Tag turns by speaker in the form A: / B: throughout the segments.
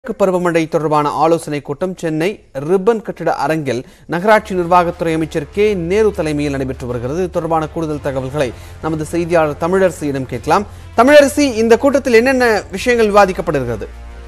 A: தெற்கு பருவமழை தொடர்பான ஆலோசனைக் கூட்டம் சென்னை ரிப்பன் கட்டிட அரங்கில் நகராட்சி நிர்வாகத்துறை அமைச்சர் கே நேரு தலைமையில் நடைபெற்று வருகிறது இது தொடர்பான கூடுதல் தகவல்களை நமது செய்தியாளர் தமிழரசியிடம் கேட்கலாம் தமிழரசி இந்த கூட்டத்தில் என்னென்ன விஷயங்கள் விவாதிக்கப்படுகிறது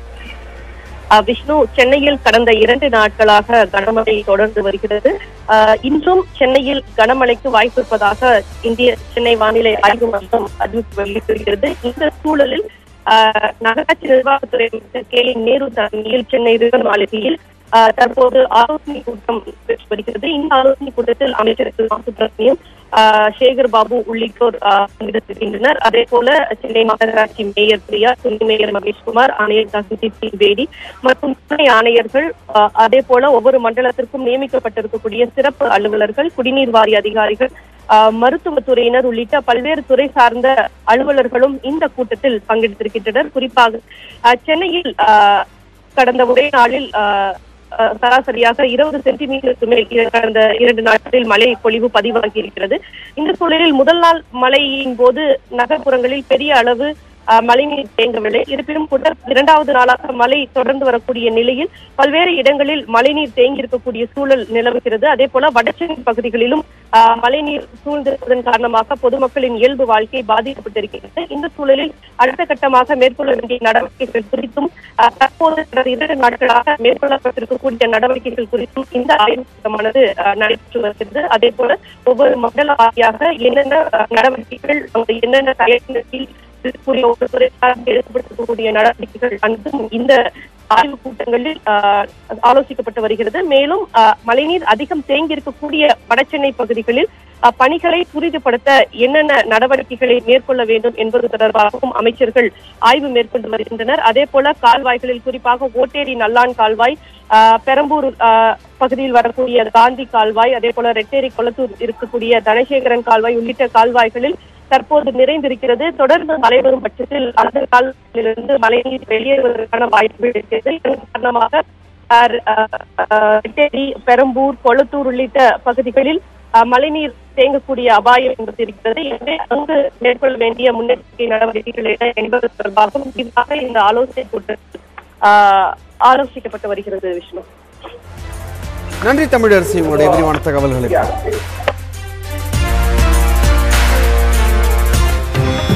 B: அஹ் விஷ்ணு சென்னையில் கடந்த இரண்டு நாட்களாக கனமழை தொடர்ந்து வருகிறது அஹ் இன்றும் சென்னையில் கனமழைக்கு வாய்ப்பு இருப்பதாக இந்திய சென்னை வானிலை ஆய்வு மையம் அறிவிப்பு வெளியிட்டிருக்கிறது இந்த சூழலில் அஹ், நகராட்சி நிர்வாகத்துறை அமைச்சர் கே என் நேரு தலைமையில் சென்னை ரிவர் மாளிகையில் அஹ், தற்போது ஆலோசனை கூட்டம் நடைபெற்று வருகிறது இந்த ஆலோசனை கூட்டத்தில் அமைச்சர் திரு மா. சுப்பிரமணியம் அஹ், சேகர் பாபு உள்ளிட்டோர் அஹ், பங்கெடுத்திருக்கின்றனர் அதே போல சென்னை மாநகராட்சி மேயர் பிரியா துணை மேயர் மகேஷ்குமார் ஆணையர் தகுதி பேடி மற்றும் துணை ஆணையர்கள் அஹ், அதே போல ஒவ்வொரு மண்டலத்திற்கும் நியமிக்கப்பட்டிருக்கக்கூடிய சிறப்பு அலுவலர்கள் குடிநீர் வாரிய அதிகாரிகள் அஹ், மருத்துவத்துறையினர் உள்ளிட்ட பல்வேறு துறை சார்ந்த அலுவலர்களும் இந்த கூட்டத்தில் பங்கெடுத்திருக்கின்றனர் குறிப்பாக அஹ், சென்னையில் அஹ், கடந்த ஒரே நாளில் அஹ், அஹ், சராசரியாக இருபது சென்டிமீட்டருக்கு மேல் இர- கடந்த இரண்டு நாட்களில் மழை பொழிவு பதிவாகி இருக்கிறது இந்த சூழலில் முதல் நாள் மழையின் போது நகர்ப்புறங்களில் பெரிய அளவு அஹ், மழைநீர் தேங்கவில்லை இருப்பினும் கூட இரண்டாவது நாளாக மழை தொடர்ந்து வரக்கூடிய நிலையில் பல்வேறு இடங்களில் மழைநீர் தேங்கி இருக்கக்கூடிய சூழல் நிலவுகிறது அதே போல வடசென்னை பகுதிகளிலும் அஹ், மழைநீர் சூழ்ந்திருப்பதன் காரணமாக பொதுமக்களின் இயல்பு வாழ்க்கை பாதிக்கப்பட்டிருக்கிறது இந்த சூழலில் அடுத்த கட்டமாக மேற்கொள்ள வேண்டிய நடவடிக்கைகள் குறித்தும் அஹ், தற்போது கடந்த இரண்டு நாட்களாக மேற்கொள்ளப்பட்டிருக்கக்கூடிய நடவடிக்கைகள் குறித்தும் இந்த ஆய்வுக் கூட்டமானது அஹ், நடைபெற்று வருகிறது அதே போல ஒவ்வொரு மண்டல வாரியாக என்னென்ன அஹ், நடவடிக்கைகள் அங்கு என்னென்ன தயாரிப்பில் இருக்கக்கூடிய ஒரு துறை சார்ந்து எடுக்கப்பட்டிருக்கக்கூடிய நடவடிக்கைகள் அனைத்தும் இந்த ஆய்வுக் கூட்டங்களில் ஆஹ், ஆலோசிக்கப்பட்டு வருகிறது மேலும் ஆஹ், மழைநீர் அதிகம் தேங்கி இருக்கக்கூடிய வடசென்னை பகுதிகளில் ஆஹ், பணிகளை துரிதப்படுத்த என்னென்ன நடவடிக்கைகளை மேற்கொள்ள வேண்டும் என்பது தொடர்பாகவும் அமைச்சர்கள் ஆய்வு மேற்கொண்டு வருகின்றனர் அதே போல கால்வாய்களில் குறிப்பாக ஓட்டேரி நல்லான் கால்வாய் ஆஹ், பெரம்பூர் ஆஹ், பகுதியில் வரக்கூடிய காந்தி கால்வாய் அதே போல ரெட்டேரி கொளத்தூர் இருக்கக்கூடிய தனசேகரன் கால்வாய் உள்ளிட்ட கால்வாய்களில் தற்போது நிறைந்திருக்கிறது தொடர்ந்து மழை வரும் பட்சத்தில் அந்த காலத்திலிருந்து மழைநீர் வெளியேறுவதற்கான வாய்ப்புகள் இருக்கிறது இதன் காரணமாக அஹ், அஹ், அஹ், ரெட்டேரி பெரம்பூர் கொளத்தூர் உள்ளிட்ட பகுதிகளில் அஹ், மழைநீர் தேங்கக்கூடிய அபாயம் என்பது இருக்கிறது எனவே அங்கு மேற்கொள்ள வேண்டிய முன்னெச்சரிக்கை நடவடிக்கைகள் என்ன என்பது தொடர்பாகவும் விரிவாக இந்த ஆலோசனை கூட்டத்தில் அஹ், ஆலோசிக்கப்பட்டு வருகிறது விஷ்ணு
A: நன்றி தமிழரசி உங்களுடைய விரிவான தகவல்களுக்கு